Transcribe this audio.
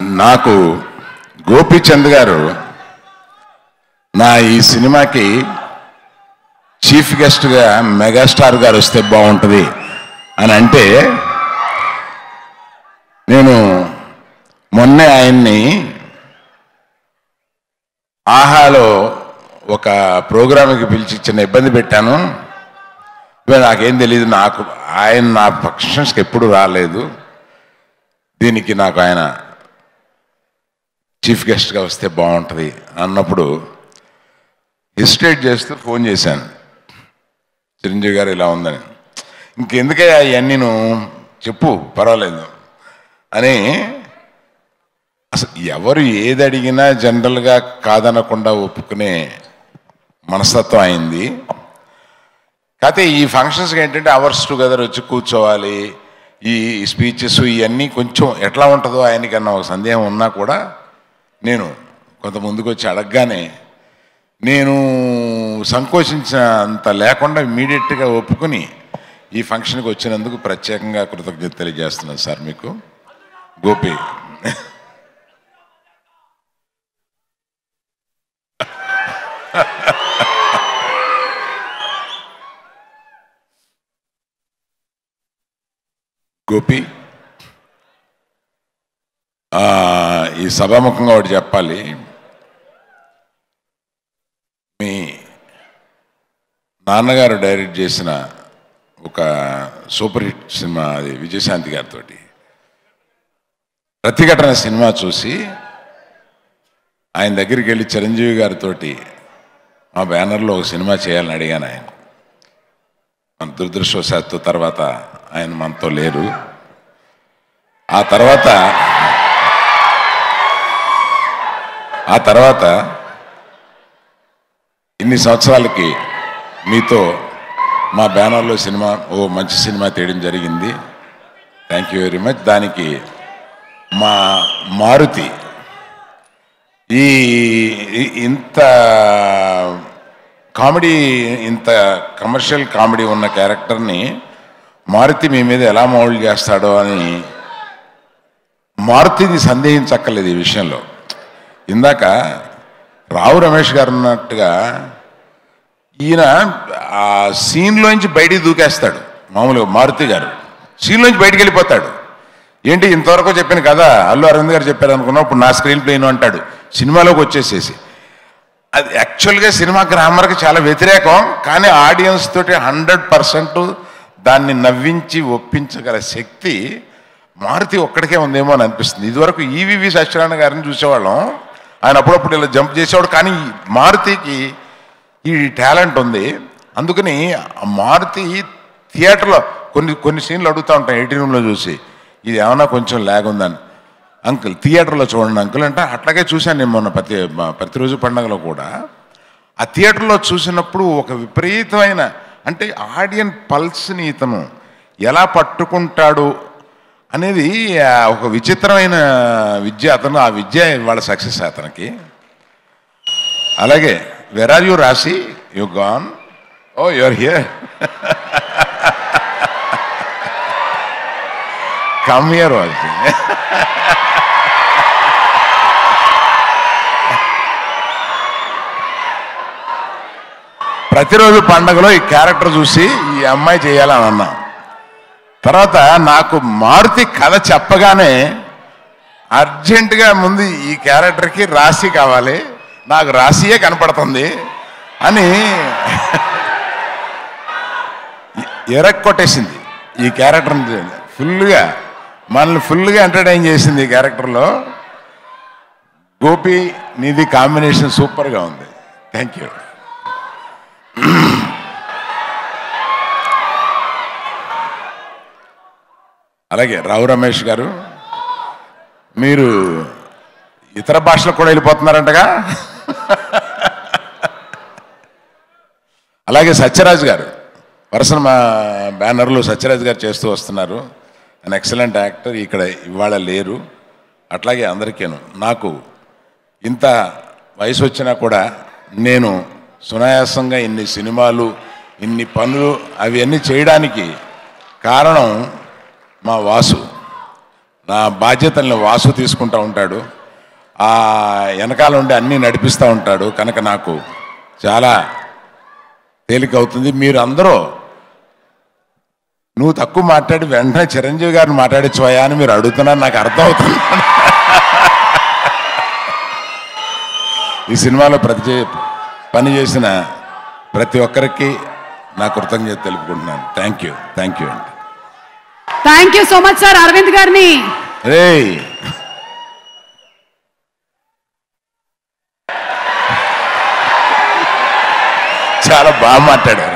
నాకు గోపీచంద్ గారు నా ఈ సినిమాకి చీఫ్ గెస్ట్గా మెగాస్టార్ గారు వస్తే బాగుంటుంది అని అంటే నేను మొన్నే ఆయన్ని ఆహాలో ఒక ప్రోగ్రామ్కి పిలిచి చిన్న ఇబ్బంది పెట్టాను ఇవాళ నాకేం తెలియదు నాకు ఆయన నా ఫంక్షన్స్కి ఎప్పుడు రాలేదు దీనికి నాకు ఆయన చీఫ్ గెస్ట్గా వస్తే బాగుంటుంది అన్నప్పుడు హిస్టేట్ చేస్తూ ఫోన్ చేశాను చిరంజీవి గారు ఇలా ఉందని ఇంకెందుకే అవన్నీ నువ్వు చెప్పు పర్వాలేదు అని అసలు ఎవరు ఏది అడిగినా జనరల్గా కాదనకుండా ఒప్పుకునే మనస్తత్వం అయింది కాకపోతే ఈ ఫంక్షన్స్కి ఏంటంటే అవర్స్ టుగెదర్ వచ్చి కూర్చోవాలి ఈ స్పీచెస్ ఇవన్నీ కొంచెం ఎట్లా ఉంటుందో ఆయనకన్నా ఒక సందేహం ఉన్నా కూడా నేను కొంత ముందుకు వచ్చి అడగగానే నేను సంకోచించినంత లేకుండా ఇమీడియట్గా ఒప్పుకుని ఈ ఫంక్షన్కి వచ్చినందుకు ప్రత్యేకంగా కృతజ్ఞత తెలియజేస్తున్నాను సార్ మీకు గోపి గోపి ఆ, ఈ సభాముఖంగా ఒకటి చెప్పాలి మీ నాన్నగారు డైరెక్ట్ చేసిన ఒక సూపర్ హిట్ సినిమా అది విజయశాంతి గారితో ప్రతిఘటన సినిమా చూసి ఆయన దగ్గరికి వెళ్ళి చిరంజీవి గారితో మా బ్యానర్లో ఒక సినిమా చేయాలని అడిగాను ఆయన మన దురదృష్టవశాత్తు తర్వాత ఆయన మనతో లేరు ఆ తర్వాత ఆ తర్వాత ఇన్ని సంవత్సరాలకి మీతో మా బ్యానర్లో సినిమా ఓ మంచి సినిమా తీయడం జరిగింది థ్యాంక్ యూ వెరీ మచ్ దానికి మా మారుతి ఈ ఈ- ఇంత కామెడీ ఇంత కమర్షియల్ కామెడీ ఉన్న క్యారెక్టర్ని మారుతి మీ మీద ఎలా మౌల్డ్ చేస్తాడో అని మారుతిని సందేహించక్కర్లేదు ఈ విషయంలో ఇందాక రావు రమేష్ గారు ఉన్నట్టుగా ఈయన ఆ సీన్లోంచి బయటికి దూకేస్తాడు మామూలుగా మారుతి గారు సీన్లోంచి బయటికి వెళ్ళిపోతాడు ఏంటి ఇంతవరకు చెప్పాను కదా అల్లు అరవింద్ గారు చెప్పారు అనుకున్నావు ఇప్పుడు నా స్క్రీన్ ప్లేను అంటాడు సినిమాలోకి వచ్చేసేసి అది యాక్చువల్గా సినిమా గ్రామర్కి చాలా వ్యతిరేకం కానీ ఆడియన్స్ తోటి హండ్రెడ్ పర్సెంట్ దాన్ని నవ్వించి ఒప్పించగల శక్తి మారుతి ఒక్కడికే ఉందేమో అని అనిపిస్తుంది ఇదివరకు ఈవివి సత్యనారాయణ గారిని చూసేవాళ్ళం ఆయన అప్పుడప్పుడు ఇలా జంప్ చేసేవాడు కానీ ఈ మారుతికి ఈ టాలెంట్ ఉంది అందుకని ఆ మారుతి థియేటర్లో కొన్ని కొన్ని సీన్లు అడుగుతూ ఉంటాం ఎయిటీ రూమ్లో చూసి ఇది ఏమన్నా కొంచెం లాగ్ ఉందని అంకుల్ థియేటర్లో చూడండి అంకుల్ అంటే అట్లాగే చూశాను నేను మొన్న ప్రతి మా ప్రతిరోజు పండగలో కూడా ఆ థియేటర్లో చూసినప్పుడు ఒక విపరీతమైన అంటే ఆడియన్ పల్స్ని ఇతను ఎలా పట్టుకుంటాడు అనేది ఆ, ఒక విచిత్రమైన విద్య అతను ఆ విద్య ఇవాళ సక్సెస్ అతనికి అలాగే వెర్ ఆర్ యూ రాసి you gone oh your here come here వాసి ప్రతిరోజు పండగలో ఈ క్యారెక్టర్ చూసి ఈ అమ్మాయి చేయాలని అన్నా తర్వాత నాకు మారుతి కథ చెప్పగానే అర్జెంటుగా ముందు ఈ క్యారెక్టర్కి రాశి కావాలి నాకు రాశియే కనపడుతుంది అని ఎరక్ కొట్టేసింది ఈ క్యారెక్టర్ ఫుల్గా మనల్ని ఫుల్గా ఎంటర్టైన్ చేసింది ఈ క్యారెక్టర్లో గోపి నీది కాంబినేషన్ సూపర్గా ఉంది థ్యాంక్ యూ అలాగే రావు రమేష్ గారు మీరు ఇతర భాషలకు కూడా వెళ్ళిపోతున్నారంటగా అలాగే సత్యరాజ్ గారు వరుసన మా బ్యానర్లో సత్యరాజ్ గారు చేస్తూ వస్తున్నారు అన్ ఎక్సలెంట్ యాక్టర్ ఇక్కడ ఇవాళ లేరు అట్లాగే అందరికీను నాకు ఇంత వయసు వచ్చినా కూడా నేను సునాయాసంగా ఇన్ని సినిమాలు ఇన్ని పనులు అవన్నీ చేయడానికి కారణం మా వాసు నా బాధ్యతల్ని వాసు తీసుకుంటూ ఉంటాడు ఆ వెనకాల ఉండి అన్నీ నడిపిస్తూ ఉంటాడు కనుక నాకు చాలా తేలిక అవుతుంది మీరు అందరూ నువ్వు తక్కువ మాట్లాడి వెంటనే చిరంజీవి గారిని మాట్లాడించవయా అని మీరు అడుగుతున్నారు నాకు అర్థం అవుతుంది ఈ సినిమాలో ప్రతి పని చేసిన ప్రతి ఒక్కరికి నా కృతజ్ఞత తెలుపుకుంటున్నాను థ్యాంక్ యూ థ్యాంక్ యూ అండి thank you so much sir Aravind గారిని రే చాలా బాగా మాట్లాడారు